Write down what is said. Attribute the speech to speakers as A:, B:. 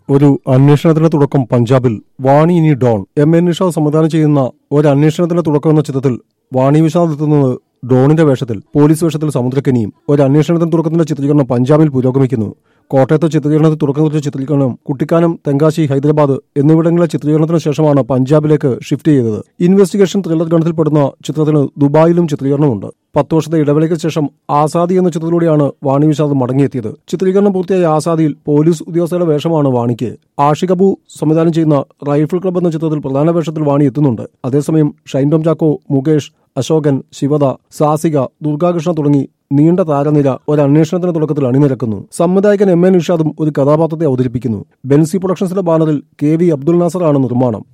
A: ഒരു അന്വേഷണത്തിന്റെ തുടക്കം പഞ്ചാബിൽ വാണി ഇനി ഡോൺ എം എൻ നിഷാദ് സംവിധാനം ചെയ്യുന്ന ഒരു അന്വേഷണത്തിന്റെ തുടക്കം എന്ന ചിത്രത്തിൽ വാണി വിഷാദ് എത്തുന്നത് ഡോണിന്റെ വേഷത്തിൽ പോലീസ് വേഷത്തിൽ സമുദ്രക്കനിയും ഒരു അന്വേഷണത്തിന് തുടക്കത്തിന്റെ ചിത്രീകരണം പഞ്ചാബിൽ പുരോഗമിക്കുന്നു കോട്ടയത്തെ ചിത്രീകരണത്തിൽ തുടക്കം കുറിച്ച ചിത്രീകരണം കുട്ടിക്കാനം തെങ്കാശി ഹൈദരാബാദ് എന്നിവിടങ്ങളിലെ ചിത്രീകരണത്തിന് ശേഷമാണ് പഞ്ചാബിലേക്ക് ഷിഫ്റ്റ് ചെയ്തത് ഇൻവെസ്റ്റിഗേഷൻ ത്രില്ലർ ഗണത്തിൽപ്പെടുന്ന ചിത്രത്തിന് ദുബായിലും ചിത്രീകരണമുണ്ട് പത്ത് വർഷത്തെ ഇടവേളയ്ക്ക് ശേഷം ആസാദി എന്ന ചിത്രത്തിലൂടെയാണ് വാണി വിഷാദ് മടങ്ങിയെത്തിയത് ചിത്രീകരണം പൂർത്തിയായ ആസാദിയിൽ പോലീസ് ഉദ്യോഗസ്ഥരുടെ വേഷമാണ് വാണിക്ക് ആഷികബു സംവിധാനം ചെയ്യുന്ന റൈഫിൾ ക്ലബ് എന്ന ചിത്രത്തിൽ പ്രധാന വേഷത്തിൽ വാണി എത്തുന്നുണ്ട് അതേസമയം ഷൈൻ ടോം ചാക്കോ മുകേഷ് അശോകൻ ശിവദ സാസിക ദുർഗാകൃഷ്ണ തുടങ്ങി നീണ്ട താരനിര ഒരു അന്വേഷണത്തിന് തുടക്കത്തിൽ അണിനിരക്കുന്നു സംവിധായകൻ എം എ നിഷാദും ഒരു കഥാപാത്രത്തെ അവതരിപ്പിക്കുന്നു ബെൻസി പ്രൊഡക്ഷൻസിന്റെ ബാനറിൽ കെ വി അബ്ദുൽ നാസറാണ് നിർമ്മാണം